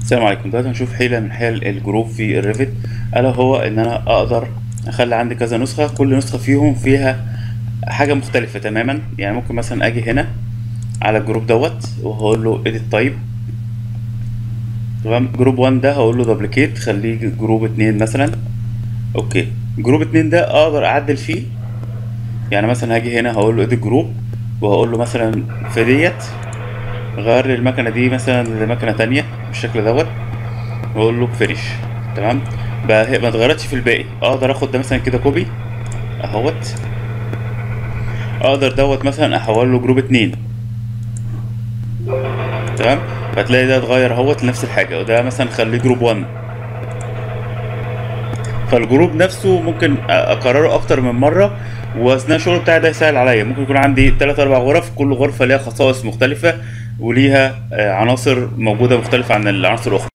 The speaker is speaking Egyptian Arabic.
السلام عليكم دلوقتي هنشوف حيلة من حيل الجروب في الريفت ألا هو إن أنا أقدر أخلي عندي كذا نسخة كل نسخة فيهم فيها حاجة مختلفة تماما يعني ممكن مثلا أجي هنا على الجروب دوت وهقول له edit type تمام جروب 1 ده هقول له دبليكيت خليه جروب 2 مثلا اوكي جروب 2 ده اقدر اعدل فيه يعني مثلا هاجي هنا هقول له edit جروب وهقول له مثلا في ديت غير لي المكنه دي مثلا لمكنه تانية بالشكل دوت واقول له فينيش تمام بقى هي- ما اتغيرتش في الباقي اقدر اخد ده مثلا كده كوبي اهوت اقدر دوت مثلا احول له جروب اتنين تمام فتلاقي ده اتغير اهوت لنفس الحاجه وده مثلا خليه جروب 1 فالجروب نفسه ممكن أ- اكرره اكتر من مره واثناء الشغل بتاعي ده يسهل عليا ممكن يكون عندي 3 4 غرف كل غرفه ليها خصائص مختلفه وليها آه، عناصر موجوده مختلفه عن العناصر الاخرى